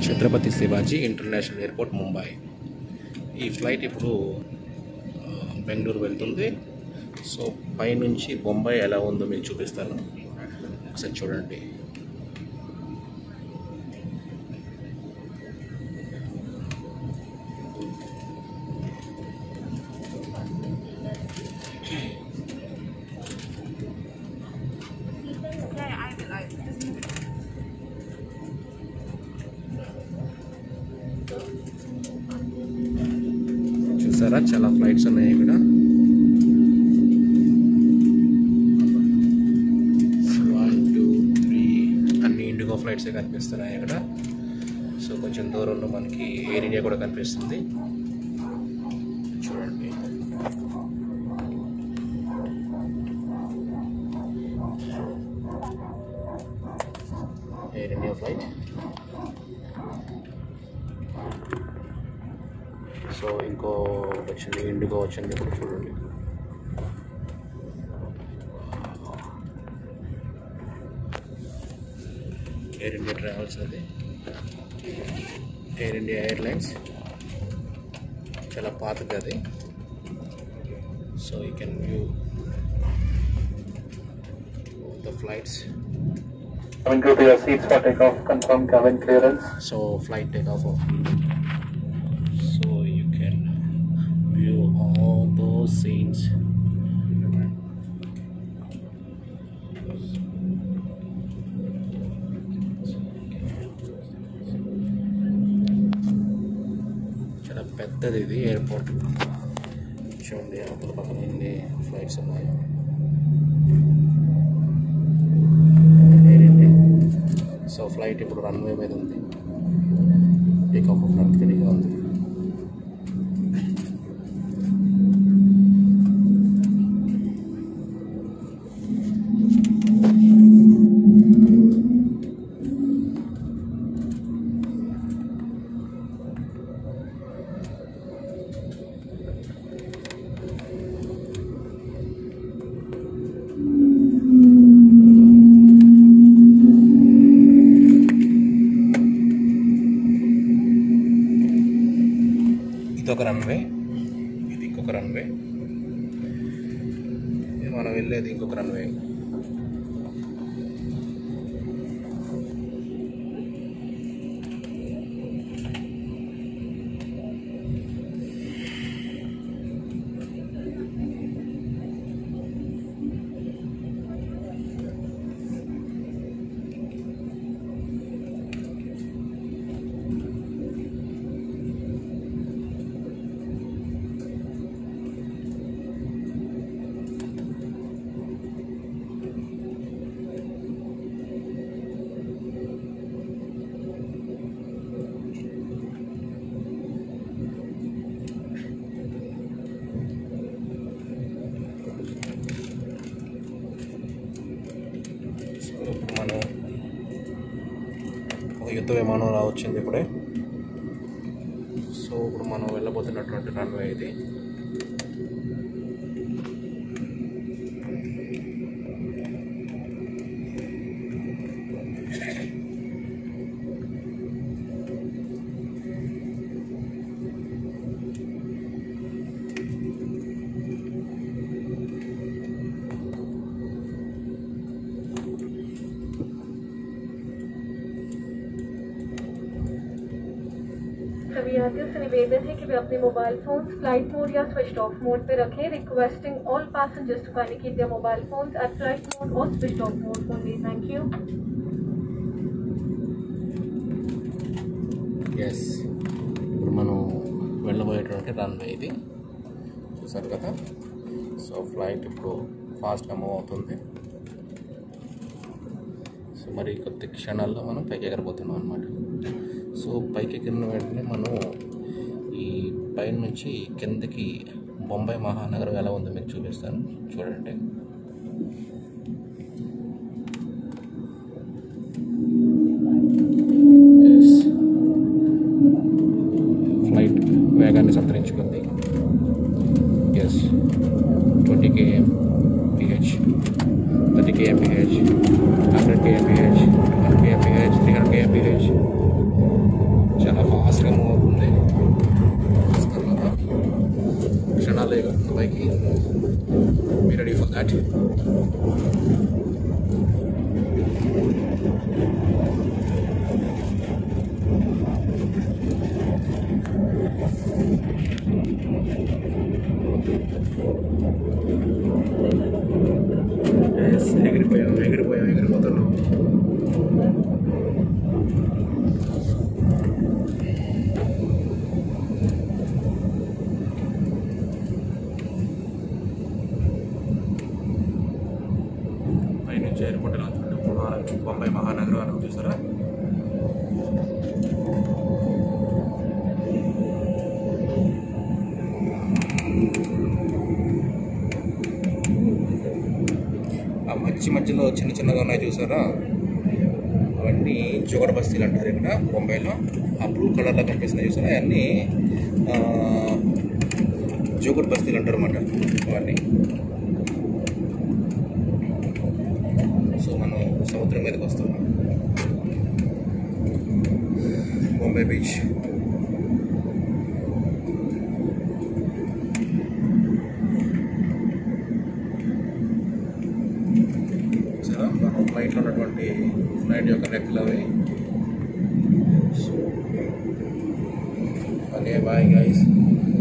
Chhatrapati Shivaji international airport Mumbai ఈ flight ఇప్పుడు ఆ, బెంగళూరు వెళ్తుంది సో పైనుంచి బొంబాయి ఎలా ఉందో మీకు చూపిస్తాను ఒకసారి చూడండి చూసారా చాలా ఫ్లైట్స్ ఉన్నాయి ఇక్కడ వన్ టూ త్రీ అన్ని ఇండిగో ఫ్లైట్సే కనిపిస్తున్నాయి ఇక్కడ సో కొంచెం దూరంలో మనకి ఎయిర్ ఇండియా కూడా కనిపిస్తుంది చూడండి ఎయిర్ ఇండియా ఫ్లైట్ సో ఇంకో వచ్చింది ఇండిగో వచ్చింది ఇప్పుడు చూడండి ఎయిర్ ఇండియా ట్రావెల్స్ అది ఎయిర్ ఇండియా ఎయిర్లైన్స్ చాలా పాతది అది so you can view the flights Coming to your seats for takeoff, confirm cabin clearance. so flight takeoff of so you can view all those scenes చాలా పెద్దది ఇది ఎయిర్పోర్ట్ చూడండి అవతల పక్కన ఎన్ని ఫ్లైట్స్ ఉన్నాయి ఎయిర్ ఇండియా సో ఫ్లైట్ ఇప్పుడు రన్వే మీద ఉంది టేక్ ఆఫ్ అవ్వడానికి రెడీగా ఉంది ఇది ఒక రన్వే ఇది ఇంకొక రన్వే ఇది మనం వెళ్ళేది ఇంకొక రన్వే సో ఇప్పుడు మనం ఒక యుద్ధ విమానం రా వచ్చింది ఇప్పుడే సో ఇప్పుడు మనం వెళ్ళబోతున్నటువంటి రన్వే ఇది सभी यात्रियों से निवेदन है कि वे अपने मोबाइल फोन्स फ्लाइट मोड या स्विच ऑफ मोड पे रखें requesting all passengers to kindly keep their mobile phones at flight mode or switched off mode only thank you yes ఇప్పుడు మనం వెళ్ళబోయేటువంటి రన్వే ఇది చూసారు కదా సో ఫ్లైట్ ఇప్పుడు ఫాస్ట్గా మూవ్ అవుతుంది సో మరి కొద్ది క్షణాల్లో మనం పైకి ఎగరబోతున్నాం అనమాట సో పైకి ఎగిరిన వెంటనే మనం ఈ పైన నుంచి కిందకి బొంబాయి మహానగరం ఎలా ఉందో మీకు చూపిస్తాను చూడండి Yes. ఫ్లైట్ వేగాన్ని సంతరించుకుంది yes twenty KM PH thirty KM PH hundred KM PH two hundred KM PH three hundred KM PH ముంబైగా దుబాయ్కి మీ రెడీ ఫర్ దాట్ ఎగిరిపోయాం ఎగిరిపోయాం ఎగిరిపోతున్నాం పైనుంచి ఎయిర్పోర్ట్ ఎలా ఉంటుందంటే మహా- బొంబాయి మహానగరం అని చూసారా ఆ మధ్య మధ్యలో చిన్న చిన్నగా ఉన్నాయి చూసారా అవన్నీ జోగడ బస్తీలు అంటారు ఇక్కడ బొంబాయిలో ఆ బ్లూ కలర్లో కనిపిస్తున్నాయి చూసారా అవన్నీ ఆ, జోగడ్ బస్తీలు అంటారు అన్నమాట అవన్నీ సో మనం సముద్రం మీదకి వస్తున్నాం బొంబాయి బీచ్ సరే మనం ఫ్లైట్లో ఉన్నటువంటి ఫ్లైట్ యొక్క రెక్కలు అవి ఓకే బాయ్ గైస్